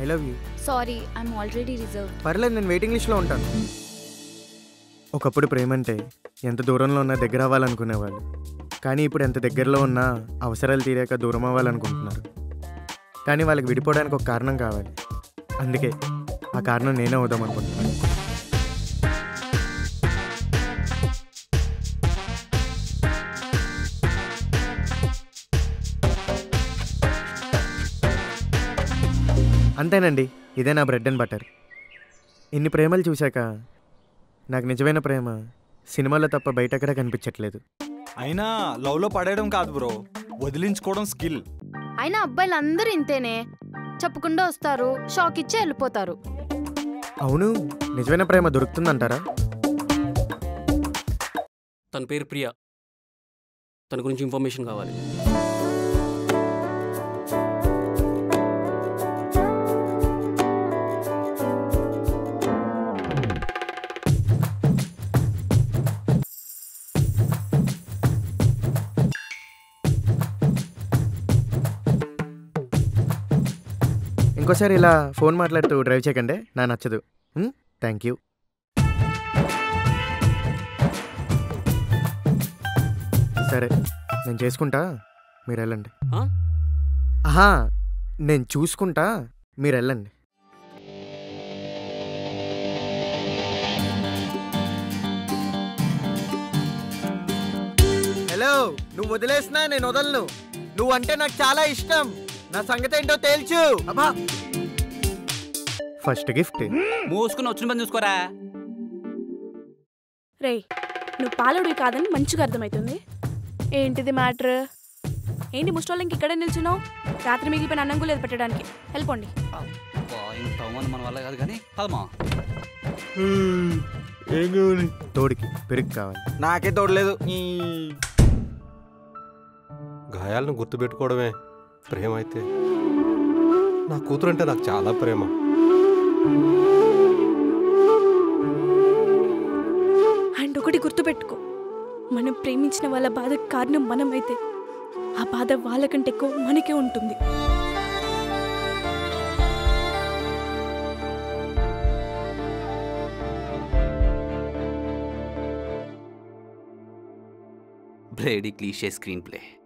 Love you sorry I'm already reserve పర్లేదు నేను waiting లిస్ట్లో ఉంటాను ఒకప్పుడు ప్రేమ అంటే ఎంత దూరంలో ఉన్నా దగ్గర అవ్వాలనుకునేవాళ్ళు కానీ ఇప్పుడు ఎంత దగ్గరలో ఉన్నా అవసరాలు తీరాక దూరం అవ్వాలనుకుంటున్నారు కానీ వాళ్ళకి విడిపోవడానికి ఒక కారణం కావాలి అందుకే ఆ కారణం నేనే అవుదాం అనుకుంటున్నాను అంతేనండి ఇదే నా బ్రెడ్ అండ్ బటర్ ఇన్ని ప్రేమలు చూశాక నాకు నిజమైన ప్రేమ సినిమాలో తప్ప బయట ఎక్కడా కనిపించట్లేదు అయినా లవ్లో పడేయడం కాదు బ్రో వదిలించుకోవడం స్కిల్ అయినా అబ్బాయిలు అందరూ ఇంతేనే చెప్పకుండా వస్తారు షాక్ ఇచ్చి వెళ్ళిపోతారు అవును నిజమైన ప్రేమ దొరుకుతుందంటారా తన పేరు ప్రియా తన గురించి ఇన్ఫర్మేషన్ కావాలి ఇంకోసారి ఇలా ఫోన్ మాట్లాడుతూ డ్రైవ్ చేయకండి నా నచ్చదు థ్యాంక్ యూ సరే నేను చేసుకుంటా మీరు వెళ్ళండి ఆ? ఆహా నేను చూసుకుంటా మీరు వెళ్ళండి హలో నువ్వు వదిలేసినా నేను వదలను నువ్వు అంటే నాకు చాలా ఇష్టం నా సంగతి ఏంటో తేల్చు అబ్బా ఫస్ట్ గిఫ్ట్ మూసుకుని వచ్చిన పని చూసుకోరా రేయ్ నువ్వు పాలుడివి కాదని మంచిగా అర్థమవుతుంది ఏంటిది మ్యాటర్ ఏంటి ముస్టోళ్ళకి ఇక్కడే నిల్చున్నావు రాత్రి మిగిలిపోయిన అన్నం కూడా లేదు పెట్టడానికి వెళ్ళిపోండి అబ్బా, ఇంత అవమానం మన వల్ల కాదు కానీ పదమా ఏం కావాలి తోడికి పెరుగు కావాలి నాకే తోడలేదు ఈ గాయాలను గుర్తుపెట్టుకోవడమే ప్రేమ అయితే నా కూతురు అంటే నాకు చాలా ప్రేమ అండ్ ఒకటి గుర్తుపెట్టుకో మనం ప్రేమించిన వాళ్ళ బాధకు కారణం మనమైతే ఆ బాధ వాళ్ళకంటే ఎక్కువ మనకే ఉంటుంది బ్లేడీ క్లీషే స్క్రీన్ ప్లే